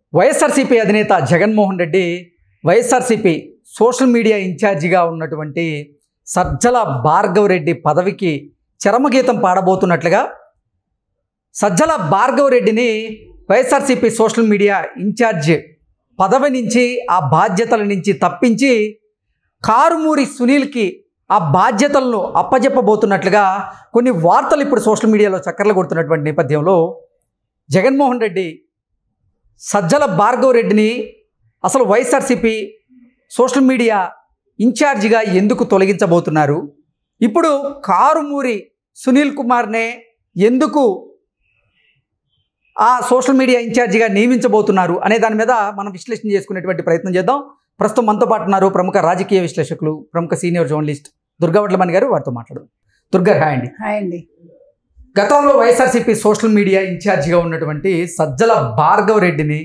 వైఎస్ఆర్సీపీ అధినేత Jaganmohan Reddy YSRCP social media ఇన్ఛార్జిగా ఉన్నటువంటి సజ్జల భార్గవ్ రెడ్డి పదవికి చరమగీతం పాడబోతున్నట్లుగా సజ్జల భార్గవ్ రెడ్డిని వైఎస్ఆర్సీపీ సోషల్ మీడియా ఇన్ఛార్జ్ పదవి నుంచి ఆ బాధ్యతల నుంచి తప్పించి కారుమూరి సునీల్కి ఆ బాధ్యతలను అప్పజెప్పబోతున్నట్లుగా కొన్ని వార్తలు ఇప్పుడు సోషల్ మీడియాలో చక్కర్లు కొడుతున్నటువంటి నేపథ్యంలో జగన్మోహన్ రెడ్డి సజ్జల భార్గవ్ రెడ్డిని అసలు వైఎస్ఆర్సీపీ సోషల్ మీడియా ఇన్ఛార్జిగా ఎందుకు తొలగించబోతున్నారు ఇప్పుడు కారుమూరి సునీల్ కుమార్నే ఎందుకు ఆ సోషల్ మీడియా ఇన్ఛార్జిగా నియమించబోతున్నారు అనే దాని మీద మనం విశ్లేషణ చేసుకునేటువంటి ప్రయత్నం చేద్దాం ప్రస్తుతం మనతో పాటు ఉన్నారు ప్రముఖ రాజకీయ విశ్లేషకులు ప్రముఖ సీనియర్ జర్నలిస్ట్ దుర్గావట్లమణి గారు వారితో మాట్లాడదాం దుర్గా హాయ్ అండి హాయ్ అండి గతంలో వైఎస్ఆర్సీపీ సోషల్ మీడియా ఇన్ఛార్జిగా ఉన్నటువంటి సజ్జల భార్గవ్ రెడ్డిని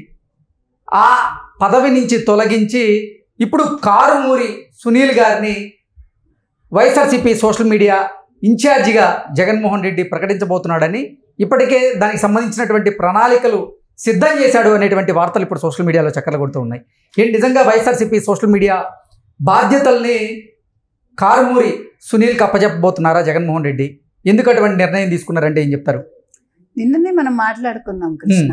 ఆ పదవి నుంచి తొలగించి ఇప్పుడు కారుమూరి సునీల్ గారిని వైఎస్ఆర్సీపీ సోషల్ మీడియా ఇన్ఛార్జిగా జగన్మోహన్ రెడ్డి ప్రకటించబోతున్నాడని ఇప్పటికే దానికి సంబంధించినటువంటి ప్రణాళికలు సిద్ధం చేశాడు అనేటువంటి వార్తలు ఇప్పుడు సోషల్ మీడియాలో చక్కర్లు కొడుతూ ఉన్నాయి ఏంటి నిజంగా వైఎస్ఆర్సీపీ సోషల్ మీడియా బాధ్యతల్ని కారుమూరి సునీల్కి అప్పచెప్పబోతున్నారా జగన్మోహన్ రెడ్డి ఎందుకు అటువంటి నిర్ణయం తీసుకున్నారంటే ఏం చెప్తారు నిన్ననే మనం మాట్లాడుకున్నాం కృష్ణ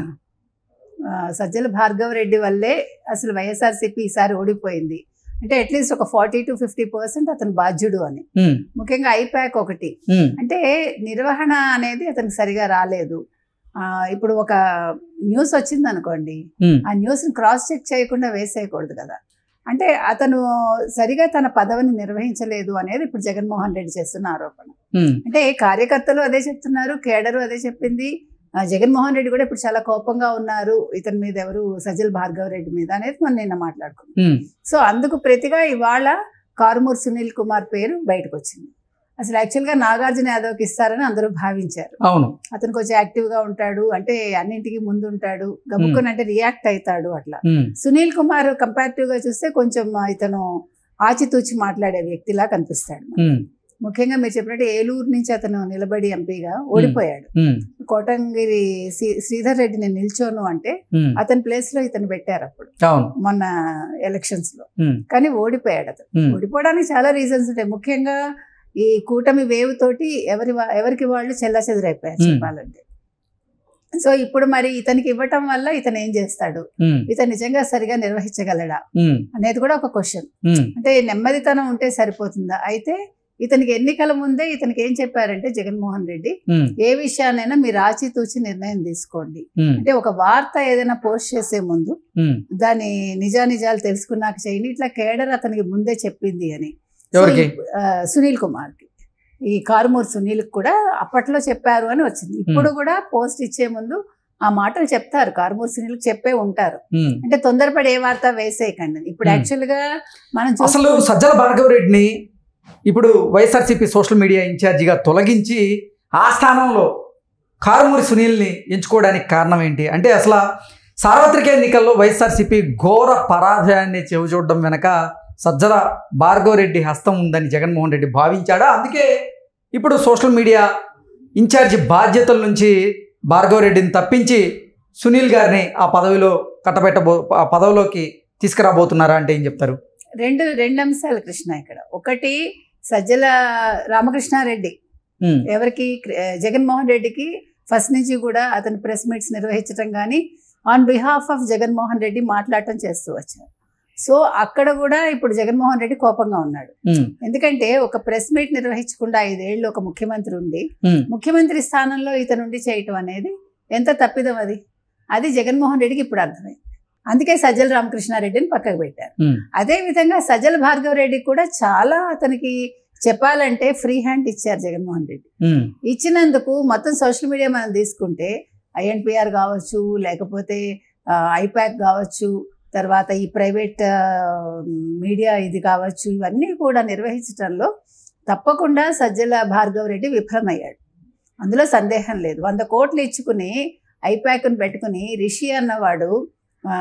ఆ, సజ్జల భార్గవ్ రెడ్డి వల్లే అసలు వైఎస్ఆర్సీపీ ఈసారి ఓడిపోయింది అంటే అట్లీస్ట్ ఒక ఫార్టీ టు ఫిఫ్టీ పర్సెంట్ అతను బాధ్యుడు అని ఉమ్, ముఖ్యంగా ఐపాక్ ఒకటి ఉమ్, అంటే నిర్వహణ అనేది అతనికి సరిగా రాలేదు ఆ, ఇప్పుడు ఒక న్యూస్ వచ్చింది అనుకోండి ఉమ్, ఆ న్యూస్ని క్రాస్ చెక్ చేయకుండా వేసేయకూడదు కదా అంటే అతను సరిగా తన పదవిని నిర్వహించలేదు అనేది ఇప్పుడు జగన్మోహన్ రెడ్డి చేస్తున్న ఆరోపణ ఉమ్, అంటే కార్యకర్తలు అదే చెప్తున్నారు కేడరు అదే చెప్పింది ఆ, జగన్మోహన్ రెడ్డి కూడా ఇప్పుడు చాలా కోపంగా ఉన్నారు ఇతని మీద ఎవరు సజ్జల్ భార్గవ్ రెడ్డి మీద అనేది మనం నిన్న మాట్లాడుకున్నాం ఉమ్, సో అందుకు ప్రతిగా ఇవాళ కారుమూర్ సునీల్ కుమార్ పేరు బయటకు వచ్చింది అసలు యాక్చువల్గా నాగార్జున యాదవ్కి ఇస్తారని అందరూ భావించారు అవును అతను కొంచెం యాక్టివ్గా ఉంటాడు అంటే అన్నింటికి ముందు ఉంటాడు గబుక్కుని అంటే రియాక్ట్ అవుతాడు అట్లా ఉమ్, సునీల్ కుమార్ కంపారిటివ్గా చూస్తే కొంచెం ఇతను ఆచితూచి మాట్లాడే వ్యక్తిలా కనిపిస్తాడు ఉమ్, ముఖ్యంగా మీరు చెప్పినట్టు ఏలూరు నుంచి అతను నిలబడి ఎంపీగా ఓడిపోయాడు ఉమ్, కోటంగిరి శ్రీ- శ్రీధర్ రెడ్డిని నిల్చోను అంటే ఉమ్, అతని ప్లేస్ లో ఇతను పెట్టారు అప్పుడు అవును మొన్న ఎలక్షన్స్ లో ఉమ్, కానీ ఓడిపోయాడు అతను ఉమ్, ఓడిపోవడానికి చాలా రీజన్స్ ఉంటాయి ముఖ్యంగా ఈ కూటమి వేవ్ తోటి ఎవరి వా- ఎవరికి వాళ్ళు చెల్లా చెదురైపోయారు Hmm. చెప్పాలంటే సో ఇప్పుడు మరి ఇతనికి ఇవ్వటం వల్ల ఇతను ఏం చేస్తాడు ఉమ్, ఇతను నిజంగా సరిగా నిర్వహించగలడా ఉమ్, అనేది కూడా ఒక క్వశ్చన్ ఉమ్, అంటే నెమ్మదితనం ఉంటే సరిపోతుందా అయితే ఇతనికి ఎన్నికల ముందే ఇతనికి ఏం చెప్పారంటే జగన్మోహన్ రెడ్డి ఉమ్, ఏ విషయాన్నైనా మీరు ఆచితూచి నిర్ణయం తీసుకోండి ఉమ్, అంటే ఒక వార్త ఏదైనా పోస్ట్ చేసే ముందు ఉమ్. దాని నిజానిజాలు తెలుసుకున్నాక చేయండి ఇట్లా కేడర్ అతనికి ముందే చెప్పింది అని సో ఎవరికి? ఈ- ఆ, సునీల్ కుమార్కి ఈ కారుమూరు సునీల్ కూడా అప్పట్లో చెప్పారు అని వచ్చింది ఇప్పుడు కూడా పోస్ట్ ఇచ్చే ముందు ఆ మాటలు చెప్తారు కారుమూరు సునీల్ చెప్పే ఉంటారు ఉమ్. అంటే తొందరపడి ఏ వార్త వేసేయకండి ఇప్పుడు Hmm. యాక్చువల్ గా మనం అసలు చూస్తూ- సజ్జల భార్గవ్ రెడ్డిని ఇప్పుడు వైఎస్ఆర్సీపీ సోషల్ మీడియా ఇన్ఛార్జిగా తొలగించి ఆ స్థానంలో కారుమూరి సునీల్ని ఎంచుకోవడానికి కారణం ఏంటి అంటే అసలు సార్వత్రిక ఎన్నికల్లో వైఎస్ఆర్సీపీ ఘోర పరాజయాన్ని చెవిచూడడం వెనక సజ్జల భార్గవ్ రెడ్డి హస్తం ఉందని జగన్మోహన్ రెడ్డి భావించాడా అందుకే ఇప్పుడు సోషల్ మీడియా ఇన్ఛార్జి బాధ్యతల నుంచి భార్గవ్ రెడ్డిని తప్పించి సునీల్ గారిని ఆ పదవిలో కట్టబెట్టబో ఆ పదవిలోకి తీసుకురాబోతున్నారా అంటే ఏం చెప్తారు రెండు రెండు అంశాలు కృష్ణ ఇక్కడ ఒకటి సజ్జల రామకృష్ణారెడ్డి ఉమ్, ఎవరికి ఆ, జగన్మోహన్ రెడ్డికి ఫస్ట్ నుంచి కూడా అతను ప్రెస్ మీట్స్ నిర్వహించడం కానీ on behalf of Jaganmohan Reddy మాట్లాడటం చేస్తూ వచ్చారు సో అక్కడ కూడా ఇప్పుడు జగన్మోహన్ రెడ్డి కోపంగా ఉన్నాడు ఉమ్, ఎందుకంటే ఒక ప్రెస్ మీట్ నిర్వహించకుండా ఐదేళ్ళు ఒక ముఖ్యమంత్రి ఉండి ఉమ్, ముఖ్యమంత్రి స్థానంలో ఇతనుండి చేయటం అనేది ఎంత తప్పిదం అది అది జగన్మోహన్ రెడ్డికి ఇప్పుడు అర్థమైంది అందుకే సజ్జల రామకృష్ణారెడ్డిని పక్కకు పెట్టారు ఉమ్, అదే విధంగా సజ్జల భార్గవ్ రెడ్డికి కూడా చాలా అతనికి చెప్పాలంటే ఫ్రీ హ్యాండ్ ఇచ్చారు జగన్మోహన్ రెడ్డి ఉమ్, ఇచ్చినందుకు మొత్తం సోషల్ మీడియా మనం తీసుకుంటే ఐఎన్పిఆర్ కావచ్చు లేకపోతే ఐపాక్ కావచ్చు తర్వాత ఈ ప్రైవేట్ మీడియా ఇది కావచ్చు ఇవన్నీ కూడా నిర్వహించడంలో తప్పకుండా సజ్జల భార్గవ్ రెడ్డి విఫలమయ్యాడు అందులో సందేహం లేదు వంద కోట్లు ఇచ్చుకుని ఐపాక్ను పెట్టుకుని రిషి అన్నవాడు ఆ,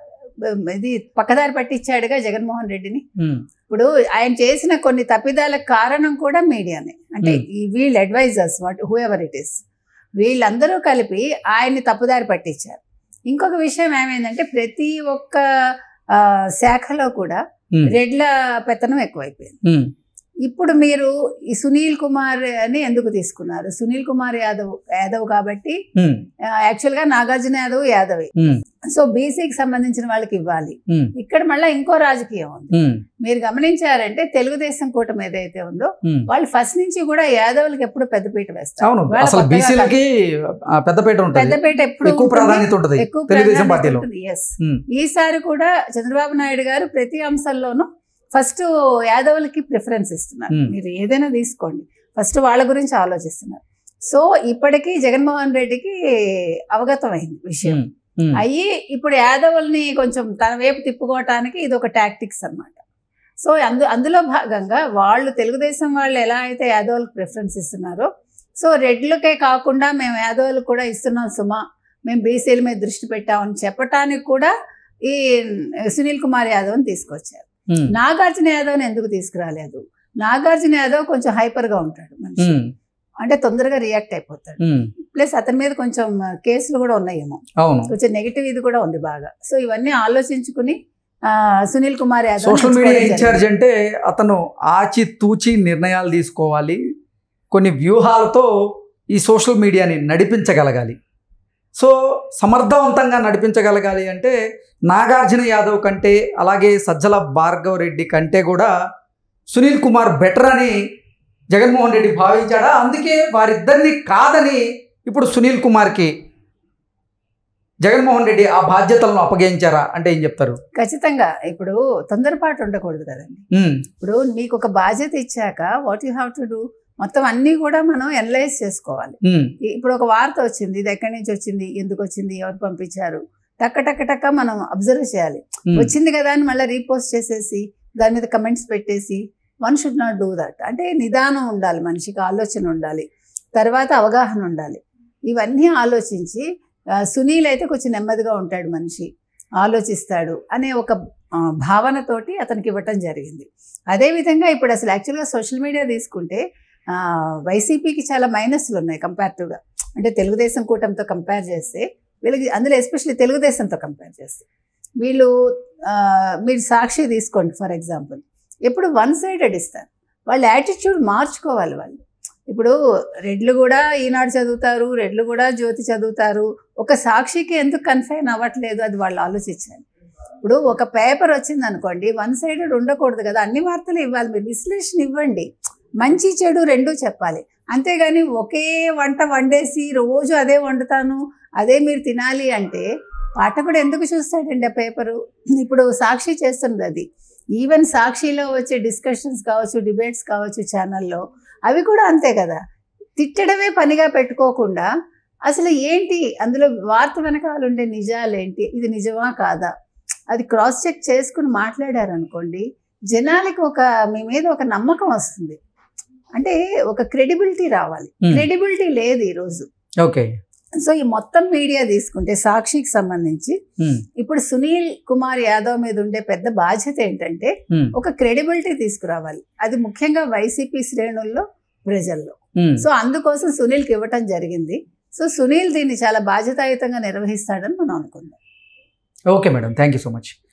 ఇది పక్కదారి పట్టించాడుగా జగన్మోహన్ రెడ్డిని ఉమ్, ఇప్పుడు ఆయన చేసిన కొన్ని తప్పిదాలకు కారణం కూడా మీడియానే అంటే Hmm. ఈ వీళ్ళ advisors what whoever it is వీళ్ళందరూ కలిపి ఆయన్ని తప్పుదారి పట్టించారు ఇంకొక విషయం ఏమైందంటే ప్రతి ఒక్క ఆ, శాఖలో కూడా ఉమ్, రెడ్ల పెత్తనం ఎక్కువైపోయింది ఉమ్, ఇప్పుడు మీరు ఈ సునీల్ కుమార్ అని ఎందుకు తీసుకున్నారు సునీల్ కుమార్ యాదవ్ యాదవ్ కాబట్టి ఉమ్, యాక్చువల్ గా నాగార్జున యాదవ్ యాదవే ఉమ్, సో బీసీకి సంబంధించిన వాళ్ళకి ఇవ్వాలి ఉమ్, ఇక్కడ మళ్ళీ ఇంకో రాజకీయం ఉంది ఉమ్, మీరు గమనించారంటే తెలుగుదేశం కూటమి ఏదైతే ఉందో ఉమ్. వాళ్ళు ఫస్ట్ నుంచి కూడా యాదవులకి ఎప్పుడు పెద్దపీట వేస్తారు అవును వాళ్ళ అసలు కొత్తగా బీసీలకి పెద్దపేట ఉంటుంది పెద్దపీట ఎప్పుడు ఎక్కువ ఉంటుంది. ప్రాధాన్యత ఉంటుంది ఎక్కువ తెలుగుదేశం ప్రాధాన్యత పార్టీలో ఉంటుంది. Yes. ఉమ్, ఈసారి కూడా చంద్రబాబు నాయుడు గారు ప్రతి అంశంలోనూ ఫస్ట్ యాదవులకి ప్రిఫరెన్స్ ఇస్తున్నారు Hmm. మీరు ఏదైనా తీసుకోండి ఫస్ట్ వాళ్ళ గురించి ఆలోచిస్తున్నారు సో ఇప్పటికీ జగన్మోహన్ రెడ్డికి అవగతం అయింది విషయం ఉమ్, ఉమ్, అయ్యి ఇప్పుడు యాదవుల్ని కొంచెం తన వైపు తిప్పుకోవటానికి ఇది ఒక టాక్టిక్స్ అన్నమాట సో అందు అందులో భాగంగా వాళ్ళు తెలుగుదేశం వాళ్ళు ఎలా అయితే యాదవులకు ప్రిఫరెన్స్ ఇస్తున్నారో సో రెడ్లకే కాకుండా మేము యాదవులకు కూడా ఇస్తున్నాం సుమా మేము బీసీల మీద దృష్టి పెట్టామని చెప్పటానికి కూడా ఈ సునీల్ కుమార్ యాదవ్ని తీసుకొచ్చారు ఉమ్, నాగార్జున యాదవ్ని ఎందుకు తీసుకురాలేదు నాగార్జున యాదవ్ కొంచెం హైపర్గా ఉంటాడు మనిషి ఉమ్, అంటే తొందరగా రియాక్ట్ అయిపోతాడు ఉమ్, ప్లస్ అతని మీద కొంచెం కేసులు కూడా ఉన్నాయేమో అవును కొంచెం నెగిటివ్ ఇది కూడా ఉంది బాగా సో ఇవన్నీ ఆలోచించుకుని ఆ, Sunil Kumar Yadav social media incharge అంటే అతను ఆచి తూచి నిర్ణయాలు తీసుకోవాలి కొన్ని వ్యూహాలతో ఈ సోషల్ మీడియాని నడిపించగలగాలి సో సమర్థవంతంగా నడిపించగలగాలి అంటే నాగార్జున యాదవ్ కంటే అలాగే సజ్జల భార్గవ్ రెడ్డి కంటే కూడా సునీల్ కుమార్ బెటర్ అని జగన్మోహన్ రెడ్డి భావించాడా అందుకే వారిద్దరిని కాదని ఇప్పుడు సునీల్ కుమార్కి జగన్మోహన్ రెడ్డి ఆ బాధ్యతలను అప్పగించారా అంటే ఏం చెప్తారు ఖచ్చితంగా ఇప్పుడు తొందరపాటు ఉండకూడదు కదండి ఉమ్, ఇప్పుడు మీకు ఒక బాధ్యత ఇచ్చాక what you have to do మొత్తం అన్నీ కూడా మనం ఎనలైజ్ చేసుకోవాలి ఉమ్, ఇ- ఇప్పుడు ఒక వార్త వచ్చింది ఇది ఎక్కడి నుంచి వచ్చింది ఎందుకు వచ్చింది ఎవరు పంపించారు టక్క టక్క టక్క మనం అబ్జర్వ్ చేయాలి ఉమ్. వచ్చింది కదా అని మళ్ళీ రీపోస్ట్ చేసేసి దాని మీద కమెంట్స్ పెట్టేసి one should not do that అంటే నిదానం ఉండాలి మనిషికి ఆలోచన ఉండాలి తర్వాత అవగాహన ఉండాలి ఇవన్నీ ఆలోచించి ఆ, సునీల్ అయితే కొంచెం నెమ్మదిగా ఉంటాడు మనిషి ఆలోచిస్తాడు అనే ఒక ఆ, భావనతోటి అతనికి ఇవ్వటం జరిగింది అదేవిధంగా ఇప్పుడు అసలు యాక్చువల్గా సోషల్ మీడియా తీసుకుంటే ఆ, వైసీపీకి చాలా మైనస్లు ఉన్నాయి కంపేరిటివ్గా అంటే తెలుగుదేశం కూటమితో కంపేర్ చేస్తే వీళ్ళకి అందులో ఎస్పెషల్లీ తెలుగుదేశంతో కంపేర్ చేస్తే వీళ్ళు ఆ, మీరు సాక్షి తీసుకోండి ఫర్ ఎగ్జాంపుల్ ఎప్పుడు వన్ సైడెడ్ ఇస్తారు వాళ్ళ యాటిట్యూడ్ మార్చుకోవాలి వాళ్ళు ఇప్పుడు రెడ్లు కూడా ఈనాడు చదువుతారు రెడ్లు కూడా జ్యోతి చదువుతారు ఒక సాక్షికి ఎందుకు కన్ఫైన్ అవ్వట్లేదు అది వాళ్ళు ఆలోచించాలి ఇప్పుడు ఒక పేపర్ వచ్చింది అనుకోండి వన్ సైడెడ్ ఉండకూడదు కదా అన్ని వార్తలు ఇవ్వాలి మీరు విశ్లేషణ ఇవ్వండి మంచి చెడు రెండూ చెప్పాలి అంతేగాని ఒకే వంట వండేసి రోజు అదే వండుతాను అదే మీరు తినాలి అంటే పాఠకుడు ఎందుకు చూస్తాడండి ఆ పేపరు ఇప్పుడు సాక్షి చేస్తుంది అది ఈవెన్ సాక్షిలో వచ్చే డిస్కషన్స్ కావచ్చు డిబేట్స్ కావచ్చు ఛానల్లో అవి కూడా అంతే కదా తిట్టడమే పనిగా పెట్టుకోకుండా అసలు ఏంటి అందులో వార్త వెనకాల ఉండే నిజాలేంటి ఇది నిజమా కాదా అది క్రాస్ చెక్ చేసుకుని మాట్లాడారనుకోండి జనాలకి ఒక మీ మీద ఒక నమ్మకం వస్తుంది అంటే ఒక క్రెడిబిలిటీ రావాలి Hmm. క్రెడిబిలిటీ లేదు ఈరోజు ఓకే సో ఈ మొత్తం మీడియా తీసుకుంటే సాక్షికి సంబంధించి ఉమ్, ఇప్పుడు సునీల్ కుమార్ యాదవ్ మీద ఉండే పెద్ద బాధ్యత ఏంటంటే ఉమ్, ఒక క్రెడిబిలిటీ తీసుకురావాలి అది ముఖ్యంగా వైసీపీ శ్రేణుల్లో ప్రజల్లో ఉమ్. సో అందుకోసం సునీల్కి ఇవ్వటం జరిగింది సో సునీల్ దీన్ని చాలా బాధ్యతాయుతంగా నిర్వహిస్తాడని మనం అనుకుందాం okay madam thank you so much